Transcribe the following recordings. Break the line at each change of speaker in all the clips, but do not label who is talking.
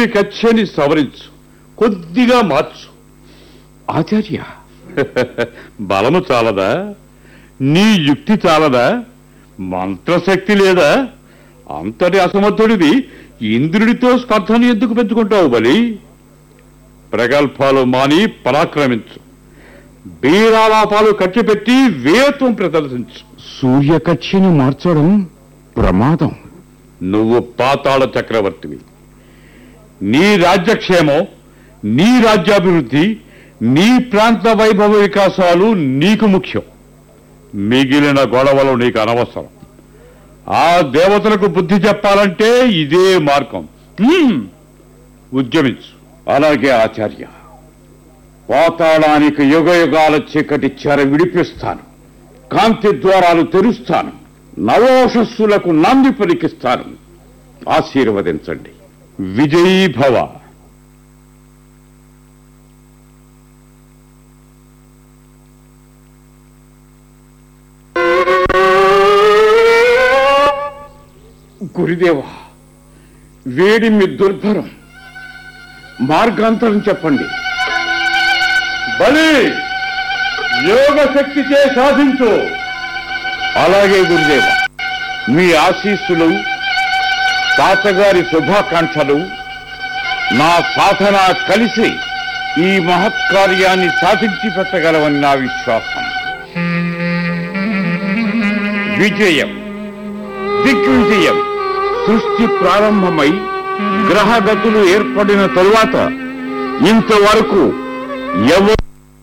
యుక్తి కచ్చని సవరించు కొద్దిగా మార్చు
ఆచార్య
బలము చాలదా నీ యుక్తి చాలదా మంత్రశక్తి లేదా అంతటి అసమర్థుడివి ఇంద్రుడితో స్పర్ధను ఎందుకు పెంచుకుంటావు బలి ప్రగల్భాలు మాని పరాక్రమించు బీరాలాపాలు కట్టిపెట్టి వేత్వం ప్రదర్శించు
సూర్యకక్షిని మార్చడం ప్రమాదం
నువ్వు పాతాళ చక్రవర్తివి నీ రాజ్యక్షేమం నీ రాజ్యాభివృద్ధి నీ ప్రాంత వైభవ వికాసాలు నీకు ముఖ్యం మిగిలిన గొడవలు నీకు అనవసరం ఆ దేవతలకు బుద్ధి చెప్పాలంటే ఇదే మార్గం హ్మ్. ఉద్యమించు
అలాగే ఆచార్య పాతాళానికి యుగ యుగాల చీకటి చెర విడిపిస్తాను కాంతి ద్వారాలు తెరుస్తాను నవోషస్సులకు నాంది పలికిస్తాను ఆశీర్వదించండి
విజయీ భవ
గురుదేవా వేడిమి దుర్భరం మార్గాంతరం చెప్పండి
బలి యోగ శక్తిచే సాధించు
అలాగే గురుదేవ మీ ఆశీస్సులు తాతగారి శుభాకాంక్షలు నా సాధన కలిసి ఈ మహత్కార్యాన్ని సాధించి పెట్టగలవని నా విశ్వాసం విజయం దిగ్విజయం సృష్టి ప్రారంభమై గ్రహగతులు ఏర్పడిన తరువాత ఇంతవరకు ఎవరు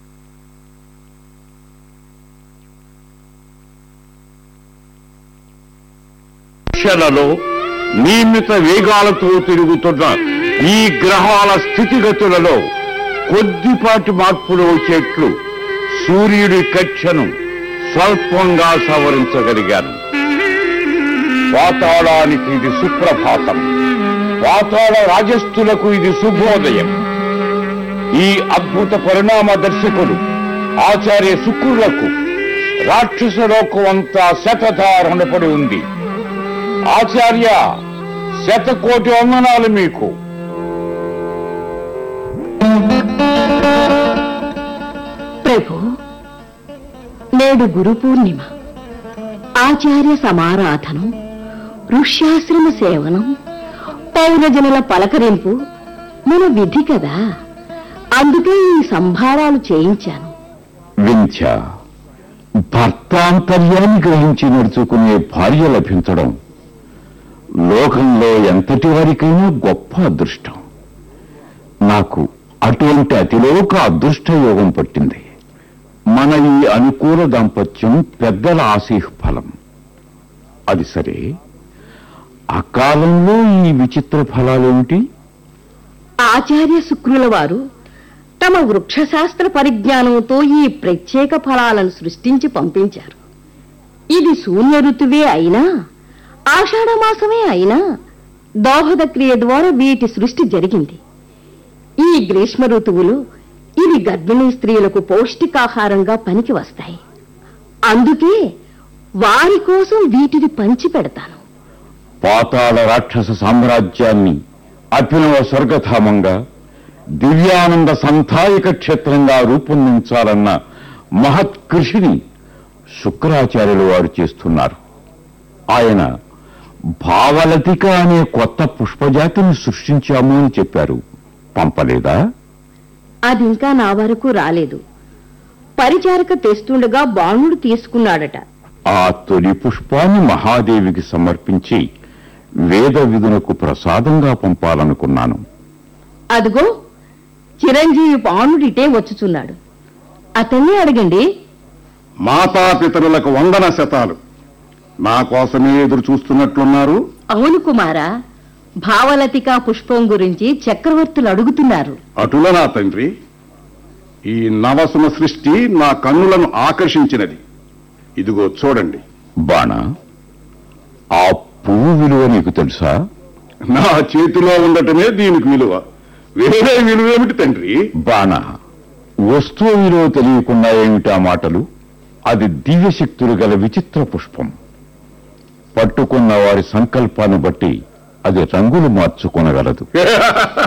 క్షణలో నియమిత వేగాలతో తిరుగుతున్న ఈ గ్రహాల స్థితిగతులలో కొద్దిపాటి మార్పులు వచ్చేట్లు సూర్యుడి కక్షను స్వల్పంగా సవరించగలిగాను పాతాళానికి ఇది సుప్రభాతం పాతాళ రాజస్థులకు ఇది శుభోదయం ఈ అద్భుత పరిణామ దర్శకుడు ఆచార్య శుక్రులకు రాక్షస లోకం అంతా శతధారణపడి ఉంది ఆచార్య శతకోటి వందనాలు మీకు
ప్రభు నేడు గురు పూర్ణిమ ఆచార్య సమారాధనం ఋష్యాశ్రమ సేవనం పౌరజనుల పలకరింపు మన విధి కదా అందుకే ఈ సంభారాలు చేయించాను
వింధ్య భర్తాంతర్యాన్ని గ్రహించి నడుచుకునే భార్య లభించడం లోకంలో ఎంతటి వారికైనా గొప్ప అదృష్టం నాకు అటువంటి అతిలోక అదృష్ట యోగం పట్టింది మన ఈ అనుకూల దాంపత్యం పెద్దల ఆశీహ్ ఫలం అది సరే అకాలంలో ఈ విచిత్ర ఫలాలేమిటి
ఆచార్య శుక్రుల వారు తమ వృక్షశాస్త్ర పరిజ్ఞానంతో ఈ ప్రత్యేక ఫలాలను సృష్టించి పంపించారు ఇది శూన్య ఋతువే అయినా ఆషాఢమాసమే అయినా దోహద క్రియ ద్వారా వీటి సృష్టి జరిగింది ఈ గ్రీష్మ ఋతువులు ఇవి గర్భిణీ స్త్రీలకు పౌష్టికాహారంగా పనికి వస్తాయి అందుకే వారి కోసం వీటిని పంచి పెడతాను
పాతాళ రాక్షస సామ్రాజ్యాన్ని అభినవ స్వర్గధామంగా దివ్యానంద సంధాయక క్షేత్రంగా రూపొందించాలన్న మహత్ కృషిని శుక్రాచార్యులు వారు చేస్తున్నారు ఆయన భావలతిక అనే కొత్త పుష్పజాతిని సృష్టించాము అని చెప్పారు పంపలేదా
అదింకా నా వరకు రాలేదు పరిచారక తెస్తుండగా బాణుడు తీసుకున్నాడట
ఆ తొలి పుష్పాన్ని మహాదేవికి సమర్పించి వేద విధులకు ప్రసాదంగా పంపాలనుకున్నాను
అదిగో చిరంజీవి బాణుడిటే వచ్చుచున్నాడు అతన్ని అడగండి
మాతాపితరులకు వందన శతాలు నా కోసమే ఎదురు చూస్తున్నట్లున్నారు
అవును కుమారా భావలతికా పుష్పం గురించి చక్రవర్తులు అడుగుతున్నారు
అటుల నా తండ్రి ఈ నవసుమ సృష్టి నా కన్నులను ఆకర్షించినది ఇదిగో చూడండి
బాణ ఆ పువ్వు విలువ నీకు తెలుసా
నా చేతిలో ఉండటమే దీనికి విలువ వేరే విలువేమిటి తండ్రి
బాణ వస్తువు విలువ తెలియకుండా ఏమిటా మాటలు అది దివ్యశక్తులు గల విచిత్ర పుష్పం పట్టుకున్న వారి సంకల్పాన్ని బట్టి అది రంగులు మార్చుకొనగలదు